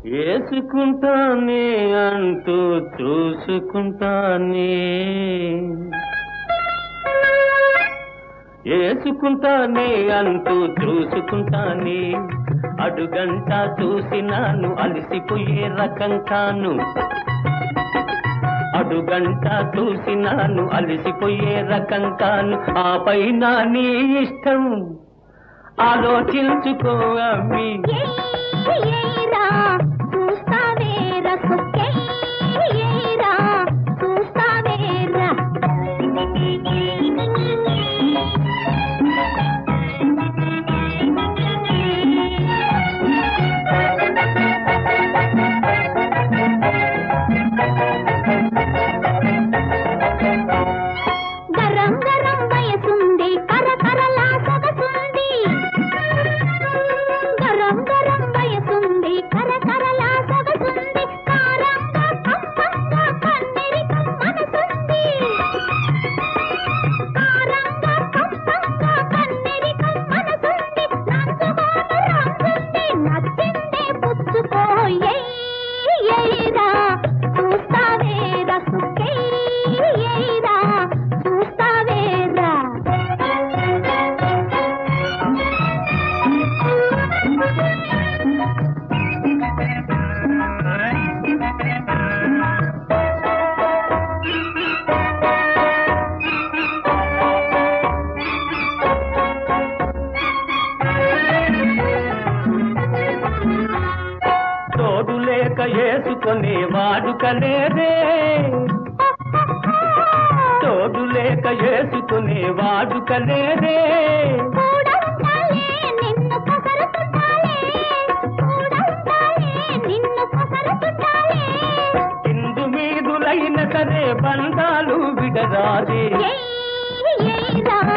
వేసుకుంటానే అంటూ చూసుకుంటానే వేసుకుంటానే అంటూ చూసుకుంటానే అడుగంట చూసినాను అలసిపోయే రకం కాను అడుగంట చూసినాను అలసిపోయే రకం కాను ఆ పైన నీ ఇష్టం ఆలోచించుకో అమ్మి ఏరా చూస్తావేరా సుక్కే ఏరా చూస్తావేరా గరం గరం వయసుంది కరకరలా సొగసుంది గరం గరం వయసుంది కరకరలా సొగసుంది కారంగా కమ్మంగా కన్నెరికం మనసుంది కారంగా కమ్మంగా కన్నెరికం మనసుంది నంచుకోను రంగుంది నచ్చిందే పుచ్చుకో ఏయ్రా చూస్తావేరా సుక్కే ఏయ్రా చూస్తావేరా తోడు లేక వేసుకునే వాడుకలేదే తోడు లేక వేసుకునే వాడుకలేదే కూడంతాలే నిన్ను కసరుతుంటాలే కూడంతాలే నిన్ను కసరుతుంటాలే ఇందు మీదులైన సరే బంధాలు విడరాదే ఏయ్ ఏయ్రా